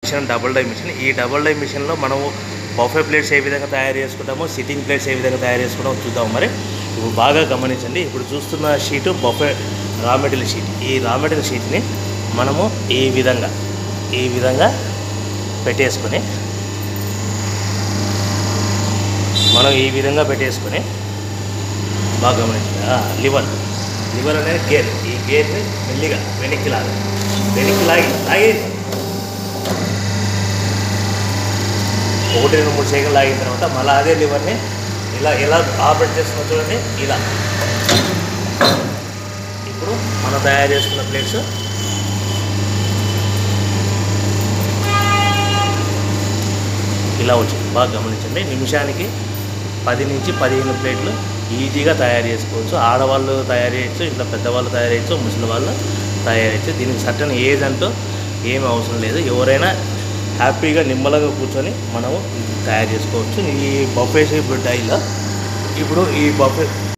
machine double dye mission ఈ double dye మిషన్లో మనము బఫే ప్లేట్స్ ఏ విధంగా తయారు చేసుకుంటామో సిట్టింగ్ ప్లేట్స్ ఏ విధంగా తయారు చేసుకుంటామో చూద్దాం మరి ఇప్పుడు బాగా గమనించండి ఇప్పుడు చూస్తున్న sheet buffet raw material sheet ఈ రా మెటీరియల్ షీట్ని మనము ఈ విధంగా ఈ విధంగా పెట్టేసుకొని మనం ఈ విధంగా పెట్టేసుకొని బాగా గమనించండి ఆ, లివర్ లివర్ అనేది గేర్ ఈ గేర్ని మెల్లిగా వెనక్కి లాగా వెనక్కి లాగి లాగి ఒకటి రెండు మూడు సెకండ్ లాగిన తర్వాత మళ్ళీ అదే లివర్ని ఇలా ఎలా ఆపరేట్ చేస్తున్నా చూడండి ఇలా ఇప్పుడు మనం తయారు చేసుకున్న ప్లేట్స్ ఇలా వచ్చింది బాగా గమనించండి నిమిషానికి పది నుంచి పదిహేను ప్లేట్లు ఈజీగా తయారు చేసుకోవచ్చు ఆడవాళ్ళు తయారు చేయొచ్చు ఇట్లా పెద్దవాళ్ళు తయారు చేయొచ్చు ముసలి వాళ్ళు తయారు చేయొచ్చు దీనికి సర్టన్ ఏజ్ అంటూ ఏమి అవసరం లేదు ఎవరైనా హ్యాపీగా నిమ్మలంగా కూర్చొని మనము తయారు చేసుకోవచ్చు ఈ బఫే షేప్ డైలో ఇప్పుడు ఈ బఫే